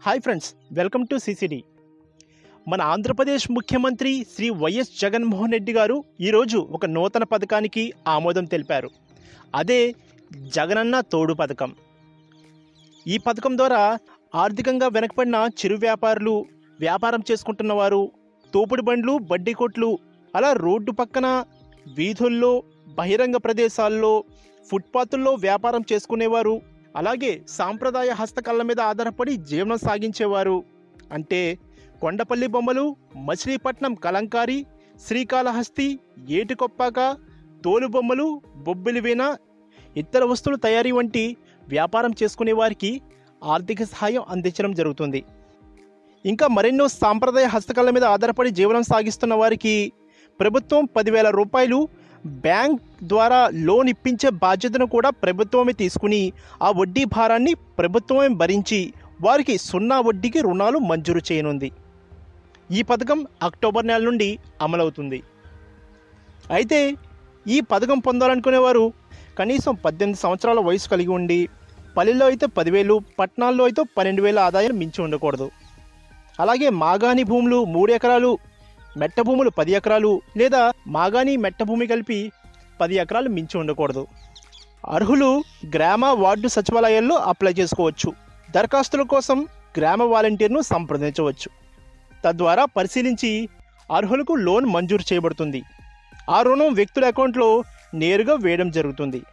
hi friends welcome to CCD మన ఆంధ్రప్రదేశ్ ముఖ్యమంత్రి Shri YS Jaganmohan Reddy గారు ఈరోజు ఒక నూతన పథకానికి ఆమోదం తెలిపారు అదే జగనన్న తోడు పథకం ఈ పథకం ద్వారా ఆర్థికంగా వెనకబడిన చిరు వ్యాపారులు వ్యాపారం చేసుకుంటున్న వారు తోపుడు బండ్లు బడ్డీ కొట్లు అలా రోడ్డు పక్కన వీధుల్లో బహిరంగ ప్రదేశాల్లో ఫుట్పాత్ల్లో వ్యాపారం చేసుకునేవారు అలాగే సాంప్రదాయ హస్తకళల మీద ఆధారపడి జీవనం సాగించేవారు అంటే కొండపల్లి బొమ్మలు మచిలీపట్నం కలంకారి శ్రీకాళహస్తి ఏటికొప్పాక తోలు బొమ్మలు బొబ్బిలి వీణ ఇతర వస్తువుల తయారీ వంటి వ్యాపారం చేసుకునే వారికి ఆర్థిక సహాయం అందించడం జరుగుతుంది ఇంకా మరెన్నో సాంప్రదాయ హస్తకళల మీద ఆధారపడి జీవనం సాగిస్తున్న వారికి ప్రభుత్వం పదివేల రూపాయలు బ్యాంక్ ద్వారా లోన్ ఇప్పించే బాధ్యతను కూడా ప్రభుత్వమే తీసుకుని ఆ వడ్డీ భారాన్ని ప్రభుత్వమే భరించి వారికి సున్నా వడ్డీకి రుణాలు మంజూరు చేయనుంది ఈ పథకం అక్టోబర్ నెల నుండి అమలవుతుంది అయితే ఈ పథకం పొందాలనుకునేవారు కనీసం పద్దెనిమిది సంవత్సరాల వయసు కలిగి ఉండి పల్లెల్లో అయితే పదివేలు పట్టణాల్లో అయితే పన్నెండు వేల ఆదాయం మించి ఉండకూడదు అలాగే మాగాని భూములు మూడు ఎకరాలు మెట్ట భూములు పది ఎకరాలు లేదా మాగాని మెట్ట భూమి కలిపి పది ఎకరాలు మించి ఉండకూడదు అర్హులు గ్రామ వార్డు సచివాలయాల్లో అప్లై చేసుకోవచ్చు దరఖాస్తుల కోసం గ్రామ వాలంటీర్ను సంప్రదించవచ్చు తద్వారా పరిశీలించి అర్హులకు లోన్ మంజూరు చేయబడుతుంది ఆ రుణం వ్యక్తుల అకౌంట్లో నేరుగా వేయడం జరుగుతుంది